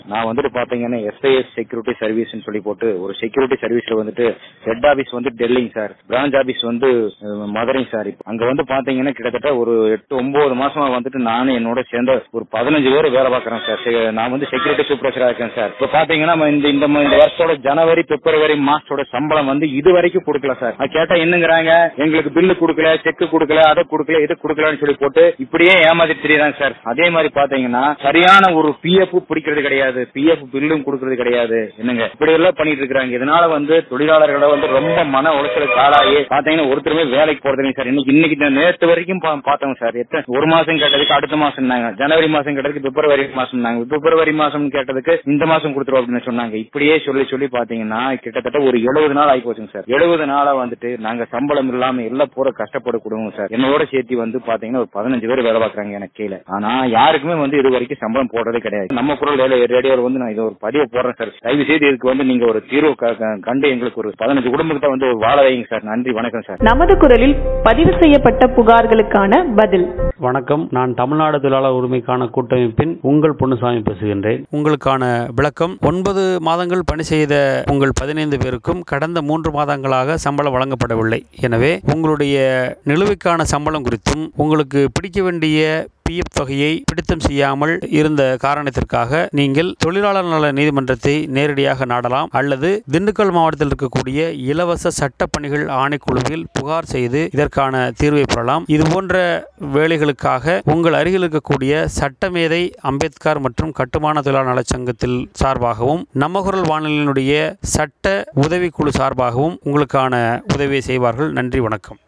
நான் வந்துட்டு பாத்தீங்கன்னா எஸ்ஐஎஸ் செக்யூரிட்டி சர்வீஸ்னு சொல்லி போட்டு ஒரு செக்யூரிட்டி சர்வீஸ்ல வந்துட்டு ஹெட் ஆபீஸ் வந்து டெல்லிங்க சார் பிரான்ச் ஆபீஸ் வந்து அஹ், மதுரைங்க சார் இப்ப அங்க வந்து பாத்தீங்கன்னா கிட்டத்தட்ட ஒரு எட்டு ஒன்பது மாசமா வந்துட்டு நானும் என்னோட சேர்ந்த ஒரு பதினஞ்சு பேர் வேலை பார்க்கறேன் சார் செ- நான் வந்து செக்யூரிட்டி சூப்பர்வைசரா இருக்கேன் சார் இப்ப பாத்தீங்கன்னா நம்ம இந்த இந்த ம- இந்த வருஷத்தோட ஜனவரி பிப்ரவரி மாசத்தோட சம்பளம் வந்து இது வரைக்கும் கொடுக்கல சார் அது கேட்டா என்னங்கிறாங்க எங்களுக்கு பில்லு கொடுக்கல செக் கொடுக்கல அதை கொடுக்கல இதை கொடுக்கலன்னு சொல்லி போட்டு இப்படியே ஏமாத்திட்டு தெரியுறாங்க சார் அதே மாதிரி பாத்தீங்கன்னா சரியான ஒரு பிஎஃப் பிடிக்கிறது கிடையாது பிஎஃப் பில்லும் கொடுக்கறது கிடையாது என்னங்க இப்படி எல்லாம் பண்ணிட்டு இருக்காங்க இதனால வந்து தொழிலாளர்களை வந்து ரொம்ப மன உளைச்சலுக்கு ஆளாகி பாத்தீங்கன்னா ஒருத்தருமே வேலைக்கு போறது இல்லைங்க சார் இன்னைக்கு இன்னைக்கு நான் நேத்து வரைக்கும் பா- பார்த்தோம் சார் எத்தனை ஒரு மாசம் கேட்டதுக்கு அடுத்த மாசம் ஜனவரி மாசம் கேட்டதுக்கு பிப்ரவரி மாசம் பிப்ரவரி மாசம் கேட்டதுக்கு இந்த மாசம் கொடுத்துருவோம் அப்படின்னு சொன்னாங்க இப்படியே சொல்லி சொல்லி பாத்தீங்கன்னா கிட்டத்தட்ட ஒரு எழுபது நாள் ஆகி போச்சுங்க சார் எழுபது நாளா வந்துட்டு நாங்க சம்பளம் இல்லாம எல்லாம் பூரா கஷ்டப்பட குடும்பம் சார் என்னோட சேர்த்து வந்து பாத்தீங்கன்னா ஒரு பதினஞ்சு பேர் வேலை பார்க்கறாங்க எனக்கு கீழே ஆனா யாருக்குமே வந்து இது வரைக்கும் சம்பளம் போடுறதே கிடையாது நம்ம குரல் ரேடியோல வந்து நான் இது ஒரு பதிவு போடுறேன் சார் தயவு செய்து இதுக்கு வந்து நீங்க ஒரு தீர்வு க- க- கண்டு எங்களுக்கு ஒரு பதினஞ்சு குடும்பத்தை வந்து வாழ வைங்க சார் நன்றி வணக்கம் சார் நமது குரலில் பதிவு செய்யப்பட்ட புகார்களுக்கான பதில் வணக்கம் நான் தமிழ்நாடு தொழிலாளர் உரிமைக்கான கூட்டமைப்பின் உங்கள் பொன்னுசாமி பேசுகின்றேன் உங்களுக்கான விளக்கம் ஒன்பது மாதங்கள் பணி செய்த உங்கள் பதினைந்து பேருக்கும் கடந்த மூன்று மாதங்களாக சம்பளம் வழங்கப்படவில்லை எனவே உங்களுடைய நிலுவைக்கான சம்பளம் குறித்தும் உங்களுக்கு பிடிக்க வேண்டிய பிஎஃப் தொகையை பிடித்தம் செய்யாமல் இருந்த காரணத்திற்காக நீங்கள் தொழிலாளர் நல நீதிமன்றத்தை நேரடியாக நாடலாம் அல்லது திண்டுக்கல் மாவட்டத்தில் இருக்கக்கூடிய இலவச சட்ட பணிகள் ஆணைக்குழுவில் புகார் செய்து இதற்கான தீர்வை பெறலாம் இது போன்ற வேலைகளுக்காக உங்கள் அருகில் இருக்கக்கூடிய சட்டமேதை அம்பேத்கர் மற்றும் கட்டுமான தொழிலாளர் நலச்சங்கத்தில் சார்பாகவும் நம்ம குரல் வானொலியினுடைய சட்ட உதவிக்குழு சார்பாகவும் உங்களுக்கான உதவியை செய்வார்கள் நன்றி வணக்கம்